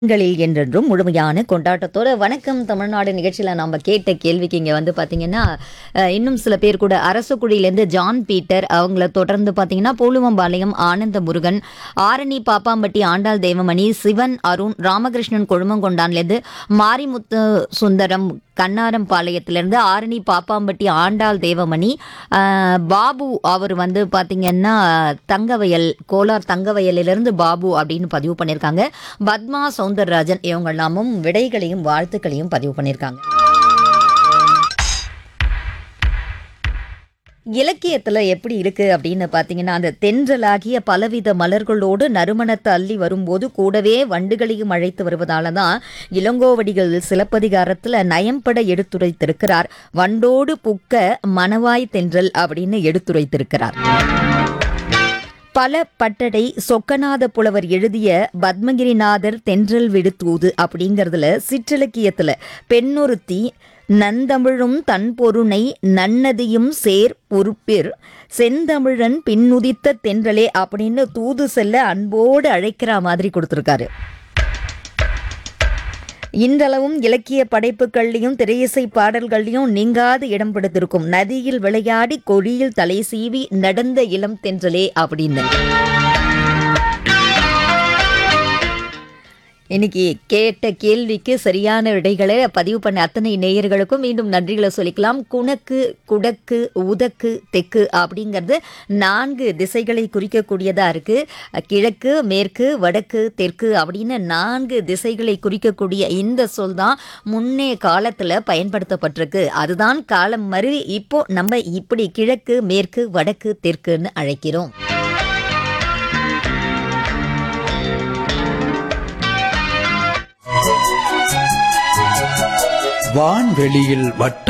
களில் என்றென்றும் முழுமையான கொண்டாட்டத்தோட வணக்கம் தமிழ்நாடு நிகழ்ச்சியில் நாம் கேட்ட கேள்விக்கு இங்கே வந்து பார்த்தீங்கன்னா அஹ், இன்னும் சில பேர் கூட அரசக்குடியிலேருந்து ஜான் பீட்டர் அவங்கள தொடர்ந்து பார்த்தீங்கன்னா பூலுவம்பாளையம் ஆனந்த முருகன் ஆரணி பாப்பாம்பட்டி ஆண்டாள் தேவமணி சிவன் அருண் ராமகிருஷ்ணன் கொழுமங்கொண்டான்லேருந்து மாரிமுத்து சுந்தரம் கண்ணாரம்பாளையத்திலேருந்து ஆரணி பாப்பாம்பட்டி ஆண்டாள் தேவமணி அஹ், பாபு அவர் வந்து பார்த்தீங்கன்னா தங்கவயல் கோலார் தங்கவயலிலிருந்து பாபு அப்படின்னு பதிவு பண்ணியிருக்காங்க பத்மா சௌந்தரராஜன் இவங்க எல்லாமும் விடைகளையும் வாழ்த்துக்களையும் பதிவு பண்ணியிருக்காங்க இலக்கியத்தில் எப்படி இருக்கு அப்படின்னு பார்த்தீங்கன்னா அந்த தென்றலாகிய பலவித மலர்களோடு நறுமணத்தை அள்ளி வரும்போது கூடவே வண்டுகளையும் அழைத்து வருவதால தான் இளங்கோவடிகள் சிலப்பதிகாரத்தில் நயம்பட எடுத்துரைத்திருக்கிறார் வண்டோடு புக்க மணவாய் தென்றல் அப்படின்னு எடுத்துரைத்திருக்கிறார் பல பட்டடை சொக்கநாத புலவர் எழுதிய பத்மகிரிநாதர் தென்றல் விடுத்தூது அப்படிங்கிறதுல சிற்றிலக்கியத்துல பெண்ணொருத்தி நந்தமிழும் தன் பொருணை நன்னதியும் சேர் பொறுப்பிர் செந்தமிழன் பின்னுதித்த தென்றலே அப்படின்னு தூது செல்ல அன்போடு அழைக்கிற மாதிரி கொடுத்துருக்காரு இன்றளவும் இலக்கிய படைப்புகள்லையும் திரையிசை பாடல்கள்லையும் நீங்காது இடம் பிடித்திருக்கும் நதியில் விளையாடி கொடியில் தலை சீவி நடந்த இளம் தென்றலே அப்படின்னு இன்னைக்கு கேட்ட கேள்விக்கு சரியான விடைகளை பதிவு பண்ண அத்தனை நேயர்களுக்கும் மீண்டும் நன்றிகளை சொல்லிக்கலாம் குணக்கு குடக்கு உதக்கு தெக்கு அப்படிங்கிறது நான்கு திசைகளை குறிக்கக்கூடியதா இருக்கு கிழக்கு மேற்கு வடக்கு தெற்கு அப்படின்னு நான்கு திசைகளை குறிக்கக்கூடிய இந்த சொல் தான் முன்னே காலத்துல பயன்படுத்தப்பட்டிருக்கு அதுதான் காலம் மருவி இப்போ நம்ம இப்படி கிழக்கு மேற்கு வடக்கு தெற்குன்னு அழைக்கிறோம் வான்வெளியில் வட்ட